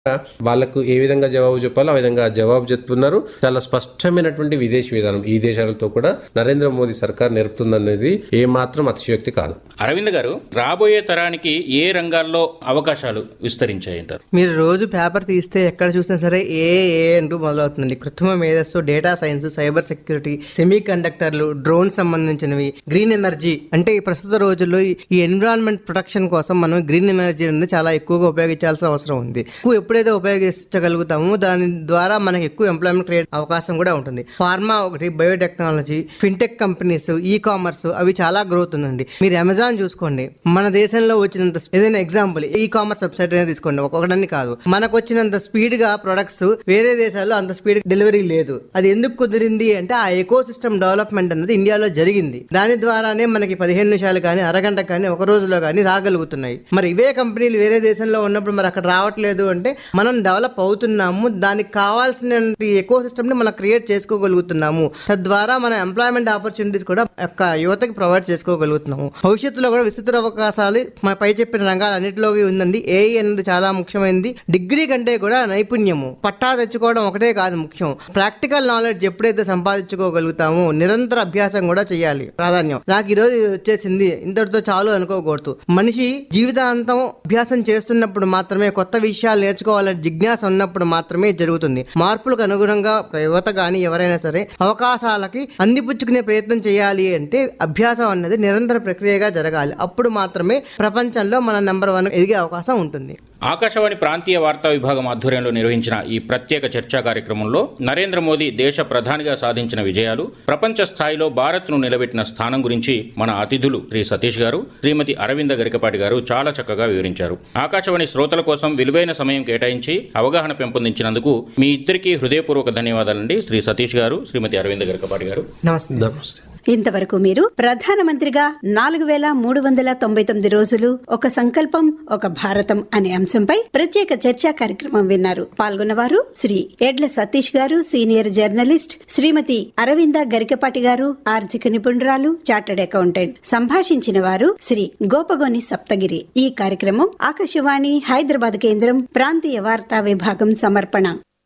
వాళ్ళకు ఏ విధంగా జవాబు చెప్పాలో ఆ విధంగా జవాబు చెప్తున్నారు చాలా స్పష్టమైనటువంటి విదేశీ విధానం ఈ దేశాలతో కూడా నరేంద్ర మోదీ సర్కార్ నేర్పుతుందనేది ఏ మాత్రం అతిశయోక్తి కాదు అరవింద్ గారు రాబోయే తరానికి ఏ రంగాల్లో అవకాశాలు విస్తరించాయంటారు మీరు రోజు పేపర్ తీస్తే ఎక్కడ చూసినా సరే ఏ ఏ అంటూ మొదలవుతుంది కృత్రిమ మేధస్సు data science cyber security semi కండక్టర్లు డ్రోన్ సంబంధించినవి గ్రీన్ ఎనర్జీ అంటే ఈ ప్రస్తుత రోజుల్లో ఈ- ఈ ఎన్విరాన్మెంట్ ప్రొటెక్షన్ కోసం మనం గ్రీన్ ఎనర్జీ అనేది చాలా ఎక్కువగా ఉపయోగించాల్సిన అవసరం ఉంది ఎక్కువ ఎప్పుడైతే ఉపయోగించగలుగుతామో దాని ద్వారా మనకి ఎక్కువ ఎంప్లాయ్మెంట్ క్రియేట్ అవకాశం కూడా ఉంటుంది ఫార్మా ఒకటి biotechnology fintech companies e commerce అవి చాలా గ్రోత్ ఉందండి మీరు అమెజాన్ చూసుకోండి మన దేశంలో వచ్చినంత ఏదైనా ఎగ్జాంపుల్ ఈ కామర్స్ వెబ్సైట్ అనేది తీసుకోండి ఒక్కొక్కటని కాదు మనకు వచ్చినంత స్పీడ్ గా ప్రొడక్ట్స్ వేరే దేశాల్లో అంత స్పీడ్ డెలివరీ లేదు అది ఎందుకు కుదిరింది అంటే ఆ ఎకో సిస్టమ్ డెవలప్మెంట్ అనేది ఇండియాలో జరిగింది దాని ద్వారానే మనకి పదిహేను నిమిషాలు కానీ అరగంట కానీ ఒక రోజులో కానీ రాగలుగుతున్నాయి మరి ఇవే కంపెనీలు వేరే దేశంలో ఉన్నప్పుడు మరి అక్కడ రావట్లేదు అంటే మనం డెవలప్ అవుతున్నాము దానికి కావాల్సిన ఎకో సిస్టమ్ ని మనం క్రియేట్ చేసుకోగలుగుతున్నాము తద్వారా మన ఎంప్లాయ్మెంట్ ఆపర్చునిటీస్ కూడా యొక్క యువతకి ప్రొవైడ్ చేసుకోగలుగుతున్నాము భవిష్యత్తులో కూడా విస్తృత అవకాశాలు మా పై చెప్పిన రంగాలన్నింటిలోకి ఉందండి ఏఐ అనేది చాలా ముఖ్యమైనది డిగ్రీ కంటే కూడా నైపుణ్యము పట్టా తెచ్చుకోవడం ఒకటే కాదు ముఖ్యం ప్రాక్టికల్ నాలెడ్జ్ ఎప్పుడైతే సంపాదించుకోగలుగుతామో నిరంతర అభ్యాసం కూడా చేయాలి ప్రాధాన్యం నాకు ఈ రోజు ఇది వచ్చేసింది ఇంతటితో చాలు అనుకోకూడదు మనిషి జీవితాంతం అభ్యాసం చేస్తున్నప్పుడు మాత్రమే కొత్త విషయాలు నేర్చుకోవాలని జిజ్ఞాస ఉన్నప్పుడు మాత్రమే జరుగుతుంది మార్పులకు అనుగుణంగా యువత కానీ ఎవరైనా సరే అవకాశాలకి అందిపుచ్చుకునే ప్రయత్నం చేయాలి అంటే అభ్యాసం అన్నది నిరంతర ప్రక్రియగా జరగాలి అప్పుడు మాత్రమే ప్రపంచంలో మన నెంబర్ వన్ ఎదిగే అవకాశం ఉంటుంది ఆకాశవాణి ప్రాంతీయ వార్తా విభాగం ఆధ్వర్యంలో నిర్వహించిన ఈ ప్రత్యేక చర్చా కార్యక్రమంలో నరేంద్ర మోదీ దేశ ప్రధానిగా సాధించిన విజయాలు ప్రపంచ స్థాయిలో భారత్ను నిలబెట్టిన స్థానం గురించి మన అతిథులు శ్రీ సతీష్ గారు శ్రీమతి అరవింద గరికపాటి గారు చాలా చక్కగా వివరించారు ఆకాశవాణి శ్రోతల కోసం విలువైన సమయం కేటాయించి అవగాహన పెంపొందించినందుకు మీ ఇద్దరికీ హృదయపూర్వక ధన్యవాదాలండి శ్రీ సతీష్ గారు శ్రీమతి అరవింద గరికపాటి గారు నమస్తే నమస్తే ఇంతవరకు మీరు ప్రధానమంత్రిగా నాలుగు వేల మూడు వందల తొంభై తొమ్మిది రోజులు ఒక సంకల్పం ఒక భారతం అనే అంశంపై ప్రత్యేక చర్చా కార్యక్రమం విన్నారు పాల్గొన్నవారు శ్రీ ఎడ్ల సతీష్ గారు సీనియర్ జర్నలిస్ట్ శ్రీమతి అరవింద గరికపాటి గారు ఆర్థిక నిపుణురాలు చార్టెడ్ అకౌంటెంట్ సంభాషించిన వారు శ్రీ గోపగోని సప్తగిరి ఈ కార్యక్రమం ఆకాశవాణి హైదరాబాద్ కేంద్రం ప్రాంతీయ వార్తా విభాగం సమర్పణ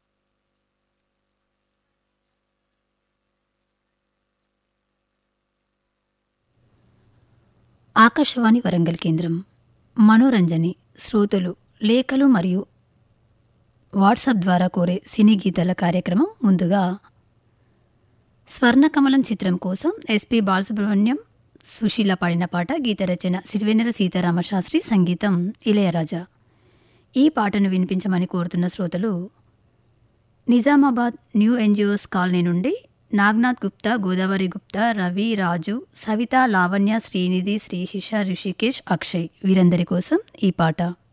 ఆకాశవాణి వరంగల్ కేంద్రం మనోరంజని శ్రోతలు లేఖలు మరియు వాట్సాప్ ద్వారా కోరే సినీ గీతాల కార్యక్రమం ముందుగా స్వర్ణకమలం చిత్రం కోసం ఎస్పి బాలసుబ్రహ్మణ్యం సుశీల పాడిన పాట గీత రచన సిరివెన్నెల సీతారామ శాస్త్రి సంగీతం ఇళయరాజా ఈ పాటను వినిపించమని కోరుతున్న శ్రోతలు నిజామాబాద్ న్యూ ఎన్జిఓస్ కాలనీ నుండి నాగ్నాథ్ గుప్తా గోదావరి గుప్తా రవి రాజు సవిత లావణ్య శ్రీనిధి శ్రీహిష ఋషికేష్ అక్షయ్ వీరందరి కోసం ఈ పాట